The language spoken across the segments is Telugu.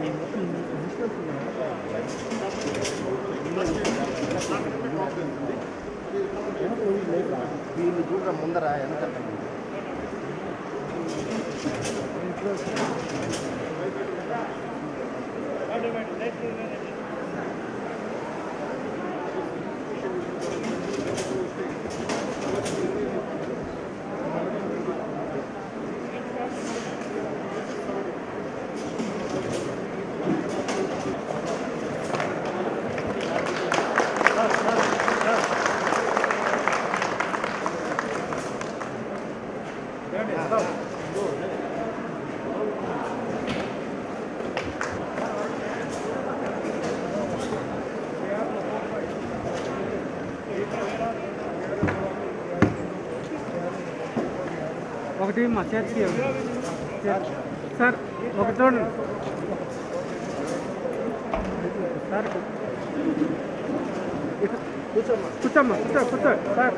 వీళ్ళు చూడరా ముందర వెనకాల ఒకటి మా చేతికి సార్ ఒకటి చూడండి సార్ కూర్చోమ్మా కూర్చోమ్మా కూర్చో కూర్చో సార్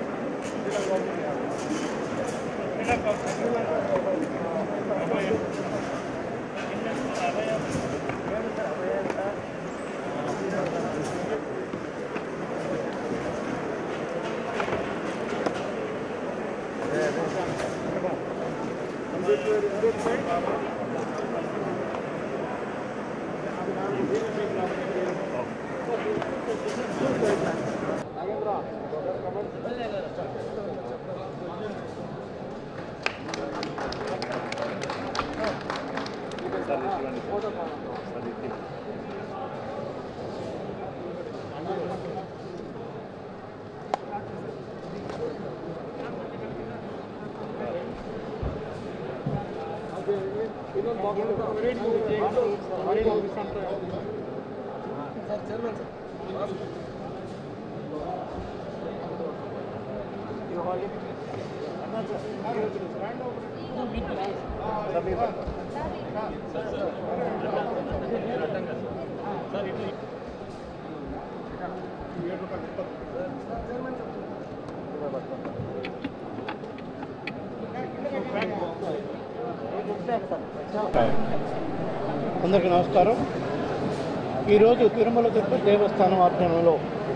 అందరికీ నమస్కారం ఈరోజు తిరుమల తిరుపతి దేవస్థానం ఆధ్వర్యంలో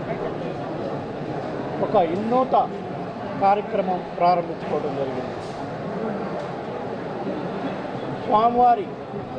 ఒక వినూత కార్యక్రమం ప్రారంభించుకోవడం జరిగింది స్వామివారి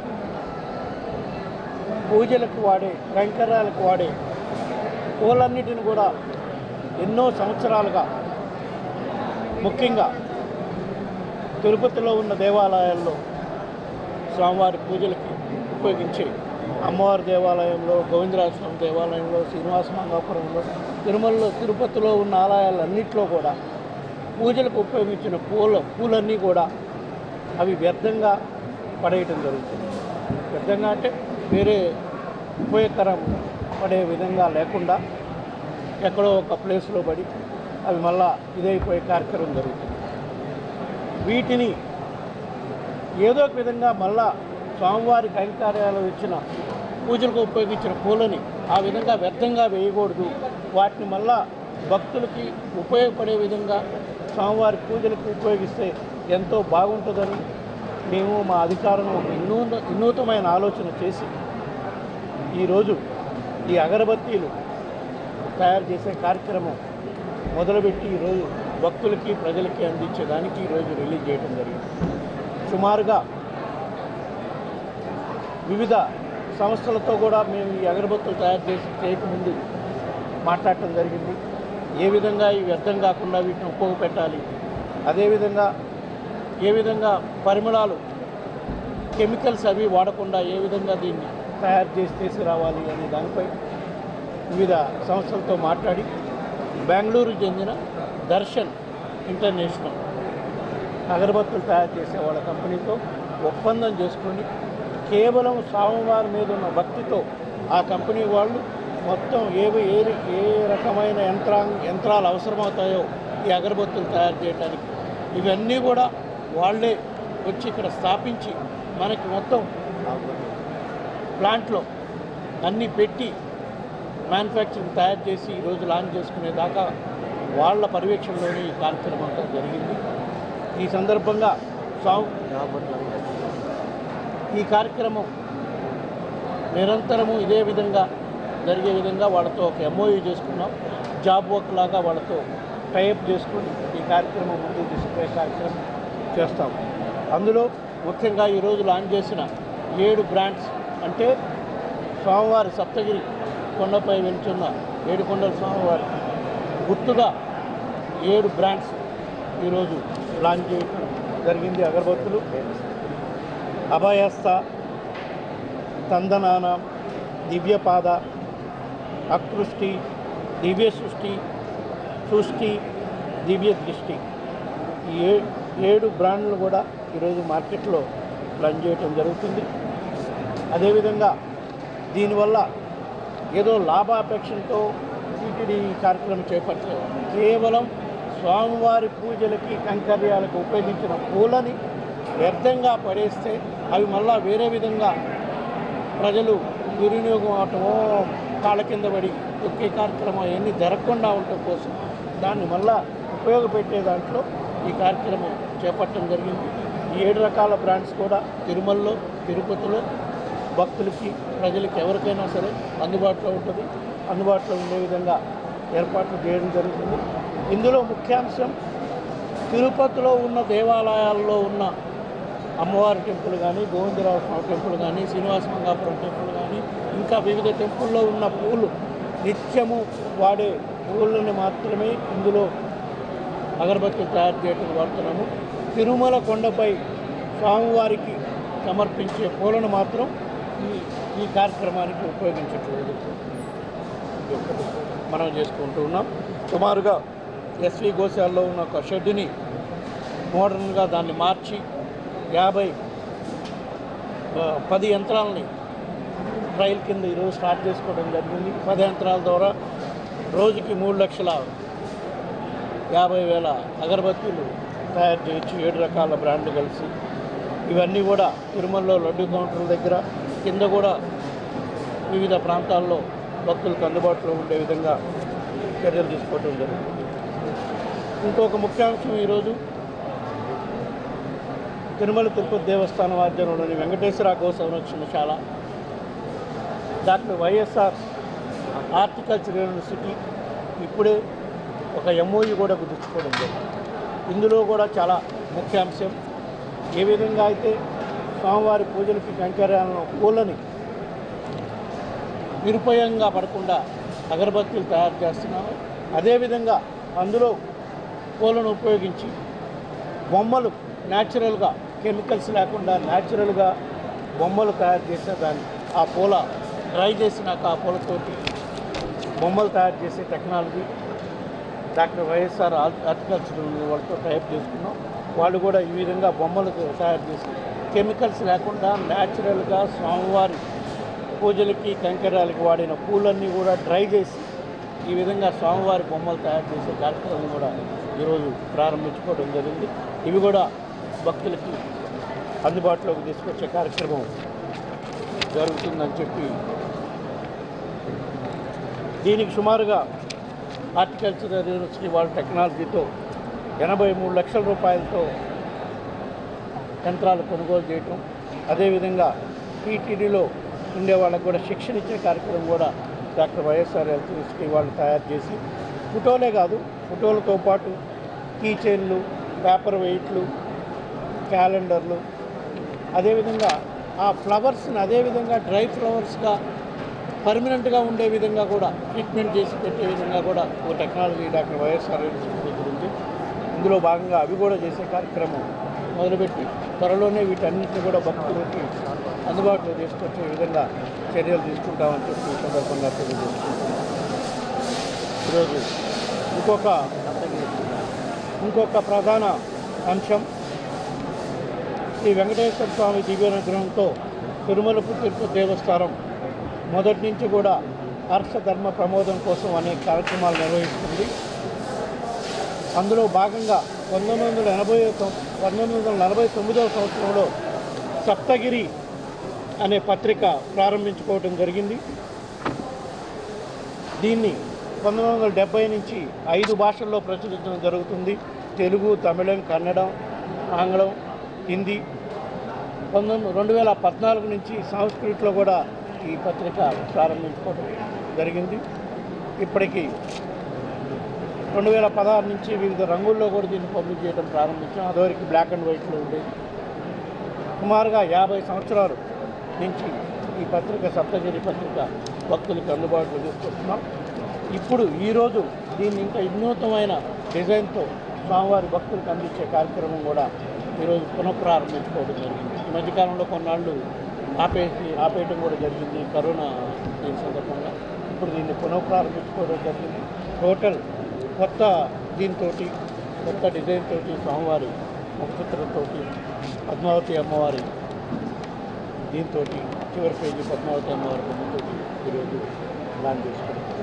పూజలకు వాడే కైంకర్యాలకు వాడే పూలన్నిటిని కూడా ఎన్నో సంవత్సరాలుగా ముఖ్యంగా తిరుపతిలో ఉన్న దేవాలయాల్లో స్వామివారి పూజలకి ఉపయోగించి అమ్మవారి దేవాలయంలో గోవిందరాజ స్వామి దేవాలయంలో శ్రీనివాస మంగాపురంలో తిరుమలలో తిరుపతిలో ఉన్న ఆలయాలన్నింటిలో కూడా పూజలకు ఉపయోగించిన పూల పూలన్నీ కూడా అవి వ్యర్థంగా పడేయటం జరుగుతుంది వ్యర్థంగా అంటే వేరే ఉపయోగకరం పడే విధంగా లేకుండా ఎక్కడో ఒక ప్లేస్లో పడి అవి మళ్ళా ఇదైపోయే కార్యక్రమం జరుగుతుంది వీటిని ఏదో ఒక విధంగా మళ్ళా స్వామివారి కైంకార్యాలు ఇచ్చిన పూజలకు ఉపయోగించిన పూలని ఆ విధంగా వ్యర్థంగా వేయకూడదు వాటిని మళ్ళా భక్తులకి ఉపయోగపడే విధంగా స్వామివారి పూజలకు ఉపయోగిస్తే ఎంతో బాగుంటుందని మేము మా అధికారులు ఒక వినూత వినూతమైన ఆలోచన చేసి ఈరోజు ఈ అగరబత్తీలు తయారు చేసే కార్యక్రమం మొదలుపెట్టి ఈరోజు భక్తులకి ప్రజలకి అందించేదానికి ఈరోజు రిలీజ్ చేయడం జరిగింది సుమారుగా వివిధ సంస్థలతో కూడా మేము ఈ అగరబత్తులు తయారు చేసి చేయకముందు మాట్లాడటం జరిగింది ఏ విధంగా ఈ వ్యర్థం కాకుండా వీటిని ఉపయోగపెట్టాలి అదేవిధంగా ఏ విధంగా పరిమళాలు కెమికల్స్ అవి వాడకుండా ఏ విధంగా దీన్ని తయారు చేసి తీసుకురావాలి అనే దానిపై వివిధ సంస్థలతో మాట్లాడి బెంగళూరు చెందిన దర్శన్ ఇంటర్నేషనల్ అగరబత్తులు తయారు చేసే వాళ్ళ కంపెనీతో ఒప్పందం చేసుకొని కేవలం స్వామివారి మీద ఉన్న భక్తితో ఆ కంపెనీ వాళ్ళు మొత్తం ఏవి ఏ ఏ రకమైన యంత్రా యంత్రాలు అవసరమవుతాయో ఈ అగరబత్తులు తయారు చేయడానికి ఇవన్నీ కూడా వాళ్ళే వచ్చి ఇక్కడ స్థాపించి మనకి మొత్తం ప్లాంట్లో అన్నీ పెట్టి మ్యానుఫ్యాక్చరింగ్ తయారు చేసి ఈరోజు లాంచ్ చేసుకునేదాకా వాళ్ళ పర్యవేక్షణలోనే ఈ కార్యక్రమం అంతా జరిగింది ఈ సందర్భంగా స్వామి ఈ కార్యక్రమం నిరంతరము ఇదే విధంగా జరిగే విధంగా వాళ్ళతో ఒక ఎంఓయూ చేసుకున్నాం జాబ్ వర్క్ లాగా వాళ్ళతో టైప్ చేసుకుని ఈ కార్యక్రమం ముందుకు తీసుకుపోయే కార్యక్రమం చేస్తాం అందులో ముఖ్యంగా ఈరోజు లాంచ్ చేసిన ఏడు బ్రాండ్స్ అంటే స్వామివారి సప్తగిరి కొండపై వెళ్తున్న ఏడుకొండల స్వామివారి గుర్తుగా ఏడు బ్రాండ్స్ ఈరోజు లాంచ్ చేయడం జరిగింది అగరబత్తులు అభయస్థ తందనాన దివ్యపాద అకృష్టి దివ్య సృష్టి సృష్టి దివ్య దృష్టి ఈ ఏ ఏడు బ్రాండ్లు కూడా ఈరోజు మార్కెట్లో లాంచ్ చేయటం జరుగుతుంది అదేవిధంగా దీనివల్ల ఏదో లాభాపేక్షతో టీటీడీ ఈ కార్యక్రమం చేపట్టలేదు కేవలం స్వామివారి పూజలకి కైంకర్యాలకు ఉపయోగించిన పూలని వ్యర్థంగా పడేస్తే అవి మళ్ళా వేరే విధంగా ప్రజలు దుర్వినియోగం అవటమో కాళ్ళ కింద పడి తొక్కే కార్యక్రమం అవన్నీ జరగకుండా ఉండటం కోసం దాన్ని మళ్ళా ఉపయోగపెట్టే దాంట్లో ఈ కార్యక్రమం చేపట్టడం జరిగింది ఈ ఏడు రకాల బ్రాండ్స్ కూడా తిరుమలలో తిరుపతిలో భక్తులకి ప్రజలకి ఎవరికైనా సరే అందుబాటులో ఉంటుంది అందుబాటులో ఉండే విధంగా ఏర్పాట్లు చేయడం జరుగుతుంది ఇందులో ముఖ్యాంశం తిరుపతిలో ఉన్న దేవాలయాల్లో ఉన్న అమ్మవారి టెంపుల్ కానీ గోవిందరావు స్వామి టెంపుల్ కానీ శ్రీనివాస మంగాపురం టెంపుల్ కానీ ఇంకా వివిధ టెంపుల్లో ఉన్న పూలు నిత్యము వాడే పూలని మాత్రమే ఇందులో అగరబత్తులు తయారు చేయడం వాడుతున్నాము తిరుమల కొండపై స్వామివారికి సమర్పించే పూలను మాత్రం ఈ ఈ కార్యక్రమానికి ఉపయోగించట్లేదు మనం చేసుకుంటూ ఉన్నాం సుమారుగా ఎస్వి గోశాలలో ఉన్న ఒక షెడ్ని మోడర్న్గా దాన్ని మార్చి యాభై ఆ, పది యంత్రాలని ట్రయల్ కింద ఈరోజు స్టార్ట్ చేసుకోవడం జరిగింది పది యంత్రాల ద్వారా రోజుకి మూడు లక్షల యాభై వేల అగరబత్తీలు తయారు చేయొచ్చు ఏడు రకాల బ్రాండ్లు కలిసి ఇవన్నీ కూడా తిరుమలలో లడ్డు కౌంటర్ల దగ్గర కింద కూడా వివిధ ప్రాంతాల్లో భక్తులకు అందుబాటులో ఉండే విధంగా చర్యలు తీసుకోవడం జరుగుతుంది ఇంకొక ముఖ్యాంశం ఈరోజు తిరుమల తిరుపతి దేవస్థానం ఆధ్వర్యంలోని వెంకటేశ్వర గో సంరక్షణశాల డాక్టర్ వైఎస్ఆర్ హార్టికల్చర్ యూనివర్సిటీ ఇప్పుడే ఒక ఎంఓఈ కూడా కుదుర్చుకోవడం జరిగింది ఇందులో కూడా చాలా ముఖ్యాంశం ఏ విధంగా అయితే స్వామివారి పూజలకి కైంకర్యాలను పూలని నిరుపయోగంగా పడకుండా అగరబత్తీలు తయారు చేస్తున్నాము అదేవిధంగా అందులో పూలను ఉపయోగించి బొమ్మలు న్యాచురల్గా కెమికల్స్ లేకుండా న్యాచురల్గా బొమ్మలు తయారు చేసే దాన్ని ఆ పూల డ్రై చేసినాక ఆ పూలతోటి బొమ్మలు తయారు చేసే టెక్నాలజీ డాక్టర్ వైఎస్ఆర్ హార్టికల్చర్ వాళ్ళతో టైప్ చేసుకున్నాం వాళ్ళు కూడా ఈ విధంగా బొమ్మలు తయారు చేసి కెమికల్స్ లేకుండా న్యాచురల్గా స్వామివారి పూజలకి కంకరాలకి వాడిన పూలన్నీ కూడా డ్రై చేసి ఈ విధంగా స్వామివారి బొమ్మలు తయారు చేసే కార్యక్రమం కూడా ఈరోజు ప్రారంభించుకోవడం జరిగింది ఇవి కూడా భక్తులకి అందుబాటులోకి తీసుకొచ్చే కార్యక్రమం జరుగుతుందని చెప్పి దీనికి సుమారుగా హార్టికల్చర్ యూనివర్సిటీ వాళ్ళ టెక్నాలజీతో ఎనభై మూడు లక్షల రూపాయలతో యంత్రాలు కొనుగోలు చేయటం అదేవిధంగా టీటీడీలో ఉండే వాళ్ళకు కూడా శిక్షణ ఇచ్చే కార్యక్రమం కూడా డాక్టర్ వైఎస్ఆర్ హెల్త్ యూనివర్సిటీ వాళ్ళు తయారు చేసి ఫోటోలే కాదు ఫోటోలతో పాటు కీ చైన్లు పేపర్ వెయిట్లు క్యాలెండర్లు అదేవిధంగా ఆ ఫ్లవర్స్ని అదేవిధంగా డ్రై ఫ్లవర్స్గా పర్మనెంట్గా ఉండే విధంగా కూడా ట్రీట్మెంట్ చేసి పెట్టే విధంగా కూడా ఒక టెక్నాలజీ డాక్టర్ వైఎస్ఆర్ యూనివర్సిటీ దగ్గర ఉంది ఇందులో భాగంగా అవి కూడా చేసే కార్యక్రమం మొదలుపెట్టి త్వరలోనే వీటన్నిటిని కూడా భక్తులకి అందుబాటులో తీసుకొచ్చే విధంగా చర్యలు తీసుకుంటామని చెప్పి ఈ సందర్భంగా తెలియజేసుకుంటున్నాం ఈరోజు ఇంకొక ఇంకొక ప్రధాన అంశం శ్రీ వెంకటేశ్వర స్వామి దివ్యానుగ్రహంతో తిరుమలపు తిరుపతి దేవస్థానం మొదటి నుంచి కూడా హర్ష ధర్మ ప్రమోదం కోసం అనేక కార్యక్రమాలు నిర్వహిస్తుంది అందులో భాగంగా పంతొమ్మిది వందల ఎనభై పంతొమ్మిది వందల నలభై తొమ్మిదవ సంవత్సరంలో సప్తగిరి అనే పత్రిక ప్రారంభించుకోవడం జరిగింది దీన్ని పంతొమ్మిది వందల డెబ్బై నుంచి ఐదు భాషల్లో ప్రచురించడం జరుగుతుంది తెలుగు తమిళం కన్నడం ఆంగ్లం హిందీ పంతొమ్మిది రెండు వేల పద్నాలుగు నుంచి సంస్కృతిలో కూడా ఈ పత్రిక ప్రారంభించుకోవడం జరిగింది ఇప్పటికీ రెండు వేల పదహారు నుంచి వివిధ రంగుల్లో కూడా దీన్ని పబ్లిష్ చేయడం ప్రారంభించాం అదివరకు బ్లాక్ అండ్ వైట్లో ఉండేది సుమారుగా యాభై సంవత్సరాలు నుంచి ఈ పత్రిక సప్తగిరి పత్రిక భక్తులకు అందుబాటులో తీసుకొస్తున్నాం ఇప్పుడు ఈరోజు దీన్ని ఇంకా వినూతమైన డిజైన్తో స్వామివారి భక్తులకు అందించే కార్యక్రమం కూడా ఈరోజు పునఃప్రారంభించుకోవడం జరిగింది ఈ మధ్యకాలంలో కొన్నాళ్ళు ఆపేసి ఆపేయడం కూడా జరిగింది కరోనా దీని సందర్భంగా ఇప్పుడు దీన్ని పునఃప్రారంభించుకోవడం జరిగింది టోటల్ కొత్త దీంతో కొత్త డిజైన్ తోటి స్వామివారి ముఖచిత్రంతో పద్మావతి అమ్మవారి దీంతో చివరి పేజీ పద్మావతి అమ్మవారి బొమ్మతో ఈరోజు ప్లాన్ చేసుకున్నాం